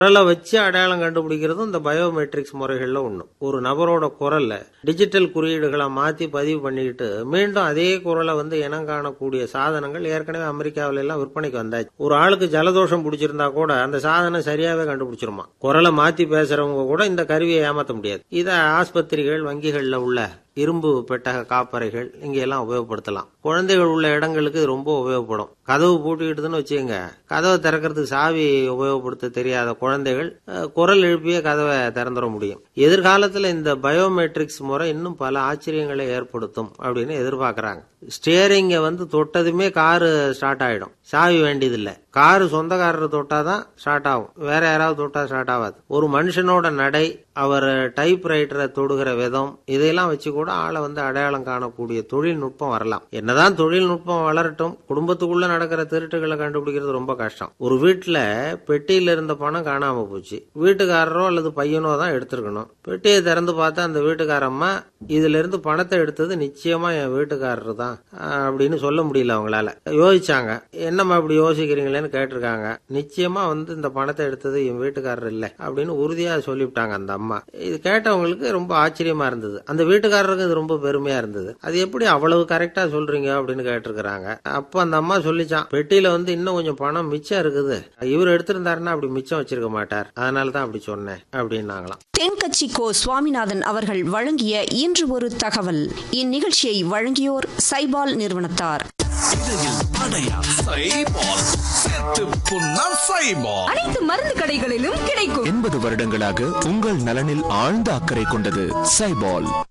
குரலை வச்சு அடையாளம் கண்டுபிடிக்கிறதும் இந்த பயோமெட்ரிக்ஸ் முறைகள்ல ஒண்ணு ஒரு நபரோட குரல்ல டிஜிட்டல் குறியீடுகளை மாத்தி பதிவு பண்ணிக்கிட்டு மீண்டும் அதே குரலை வந்து இனம் காணக்கூடிய சாதனங்கள் ஏற்கனவே அமெரிக்காவில எல்லாம் விற்பனைக்கு வந்தாச்சு ஒரு ஆளுக்கு ஜலதோஷம் பிடிச்சிருந்தா கூட அந்த சாதனம் சரியாவே கண்டுபிடிச்சிருமா குரலை மாத்தி பேசுறவங்க கூட இந்த கருவியை ஏமாத்த முடியாது இதை ஆஸ்பத்திரிகள் வங்கிகள்ல உள்ள இரும்பு பெட்டக காப்பறைகள் இங்க எல்லாம் உபயோகப்படுத்தலாம் குழந்தைகள் உள்ள இடங்களுக்கு இது ரொம்ப உபயோகப்படும் கதவு பூட்டிக்கிட்டுதுன்னு வச்சுக்கோங்க கதவை திறக்கிறதுக்கு சாவி உபயோகப்படுத்த தெரியாத குழந்தைகள் அஹ், குரல் எழுப்பிய கதவை திறந்துட முடியும் எதிர்காலத்துல இந்த பயோமெட்ரிக்ஸ் முறை இன்னும் பல ஆச்சரியங்களை ஏற்படுத்தும் அப்படின்னு எதிர்பார்க்கறாங்க ஸ்டியரிங்க வந்து தொட்டதுமே காரு ஸ்டார்ட் ஆயிடும் சாவி வேண்டியதில்லை காரு சொந்தக்காரர் தொட்டாதான் ஸ்டார்ட் ஆகும் வேற யாராவது தொட்டா ஸ்டார்ட் ஆகாது ஒரு மனுஷனோட நடை அவர் டைப் ரைட்டரை தொடுகிற விதம் இதையெல்லாம் வச்சு கூட ஆளை வந்து அடையாளம் காணக்கூடிய தொழில்நுட்பம் வரலாம் என்னதான் தொழில்நுட்பம் வளரட்டும் குடும்பத்துக்குள்ள நடக்கிற திருட்டுகளை கண்டுபிடிக்கிறது ரொம்ப கஷ்டம் ஒரு வீட்டுல பெட்டியில இருந்த பணம் காணாம போச்சு வீட்டுக்காரரோ அல்லது பையனோ தான் எடுத்திருக்கணும் பெட்டியை திறந்து பார்த்தா அந்த வீட்டுக்காரம்மா இதுல இருந்து பணத்தை எடுத்தது நிச்சயமா என் வீட்டுக்காரர் தான் ஆஹ், அப்படின்னு சொல்ல முடியல அவங்களால யோசிச்சாங்க என்னம்மா இப்படி யோசிக்கிறீங்களேன்னு கேட்டிருக்காங்க நிச்சயமா வந்து இந்த பணத்தை எடுத்தது என் வீட்டுக்காரர் இல்ல அப்படின்னு உறுதியா சொல்லிவிட்டாங்க அந்த அம்மா இது கேட்டவங்களுக்கு ரொம்ப ஆச்சரியமா இருந்தது அந்த வீட்டுக்காரருக்கு இது ரொம்ப பெருமையா இருந்தது அது எப்படி அவ்வளவு கரெக்டா சொல்றீங்க அப்படின்னு கேட்டிருக்கிறாங்க அப்ப அந்த அம்மா சொல்லிச்சான் பெட்டியில வந்து இன்னும் கொஞ்சம் பணம் மிச்சம் இருக்குது இவர் எடுத்திருந்தாருன்னா அப்படி மிச்சம் வச்சிருக்க மாட்டார் அதனால தான் அப்படி சொன்னேன் அப்படின்னாங்களாம் தென்கட்சி கோ சுவாமிநாதன் அவர்கள் வழங்கிய இன்று ஒரு தகவல் இந்நிகழ்ச்சியை வழங்கியோர் சைபால் நிறுவனத்தார் இடையில் அடையா சைபால் சேர்த்து புண்ணா சைபால் அனைத்து மருந்து கடைகளிலும் கிடைக்கும் எண்பது வருடங்களாக உங்கள் நலனில் ஆழ்ந்த அக்கறை கொண்டது சைபால்